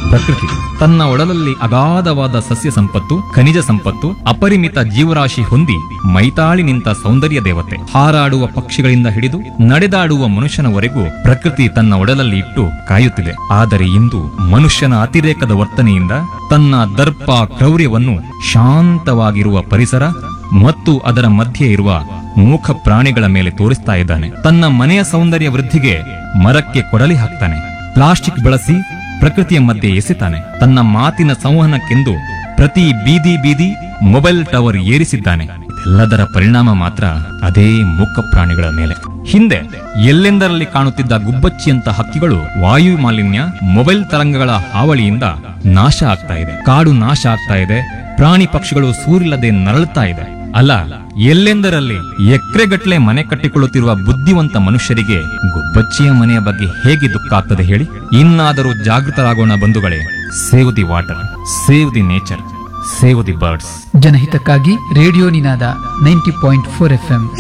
ಪ್ರಕೃತಿ ತನ್ನ ಒಡಲಲ್ಲಿ ಅಗಾಧವಾದ ಸಸ್ಯ ಸಂಪತ್ತು ಖನಿಜ ಸಂಪತ್ತು ಅಪರಿಮಿತ ಜೀವರಾಶಿ ಹೊಂದಿ ಮೈತಾಳಿ ನಿಂತ ಸೌಂದರ್ಯ ದೇವತೆ ಹಾರಾಡುವ ಪಕ್ಷಿಗಳಿಂದ ಹಿಡಿದು ನಡೆದಾಡುವ ಮನುಷ್ಯನವರೆಗೂ ಪ್ರಕೃತಿ ತನ್ನ ಒಡಲಲ್ಲಿ ಇಟ್ಟು ಕಾಯುತ್ತಿದೆ ಆದರೆ ಇಂದು ಮನುಷ್ಯನ ಅತಿರೇಕದ ವರ್ತನೆಯಿಂದ ತನ್ನ ದರ್ಪ ಕ್ರೌರ್ಯವನ್ನು ಶಾಂತವಾಗಿರುವ ಪರಿಸರ ಮತ್ತು ಅದರ ಮಧ್ಯೆ ಇರುವ ಮೂಕ ಪ್ರಾಣಿಗಳ ಮೇಲೆ ತೋರಿಸ್ತಾ ಇದ್ದಾನೆ ತನ್ನ ಮನೆಯ ಸೌಂದರ್ಯ ವೃದ್ಧಿಗೆ ಮರಕ್ಕೆ ಕೊಡಲಿ ಹಾಕ್ತಾನೆ ಪ್ಲಾಸ್ಟಿಕ್ ಬಳಸಿ ಪ್ರಕೃತಿಯ ಮಧ್ಯೆ ಎಸೆತಾನೆ ತನ್ನ ಮಾತಿನ ಸಂವಹನಕ್ಕೆಂದು ಪ್ರತಿ ಬೀದಿ ಬೀದಿ ಮೊಬೈಲ್ ಟವರ್ ಏರಿಸಿದ್ದಾನೆ ಎಲ್ಲದರ ಪರಿಣಾಮ ಮಾತ್ರ ಅದೇ ಮೂಕ ಪ್ರಾಣಿಗಳ ಮೇಲೆ ಹಿಂದೆ ಎಲ್ಲೆಂದರಲ್ಲಿ ಕಾಣುತ್ತಿದ್ದ ಗುಬ್ಬಚ್ಚಿಯಂತ ಹಕ್ಕಿಗಳು ವಾಯು ಮಾಲಿನ್ಯ ಮೊಬೈಲ್ ತರಂಗಗಳ ಹಾವಳಿಯಿಂದ ನಾಶ ಆಗ್ತಾ ಇದೆ ಕಾಡು ನಾಶ ಆಗ್ತಾ ಇದೆ ಪ್ರಾಣಿ ಪಕ್ಷಿಗಳು ಸೂರಿಲ್ಲದೆ ನರಳುತ್ತಾ ಇದೆ ಅಲ್ಲ ಎಲ್ಲೆಂದರಲ್ಲಿ ಎಕರೆಗಟ್ಟಲೆ ಮನೆ ಕಟ್ಟಿಕೊಳ್ಳುತ್ತಿರುವ ಬುದ್ಧಿವಂತ ಮನುಷ್ಯರಿಗೆ ಗುಬ್ಬಚ್ಚಿಯ ಮನೆಯ ಬಗ್ಗೆ ಹೇಗೆ ದುಃಖ ಆಗ್ತದೆ ಹೇಳಿ ಇನ್ನಾದರೂ ಜಾಗೃತರಾಗೋಣ ಬಂಧುಗಳೇ save the water save the nature save the birds ಜನಹಿತಕ್ಕಾಗಿ radio Ninada ninety point four F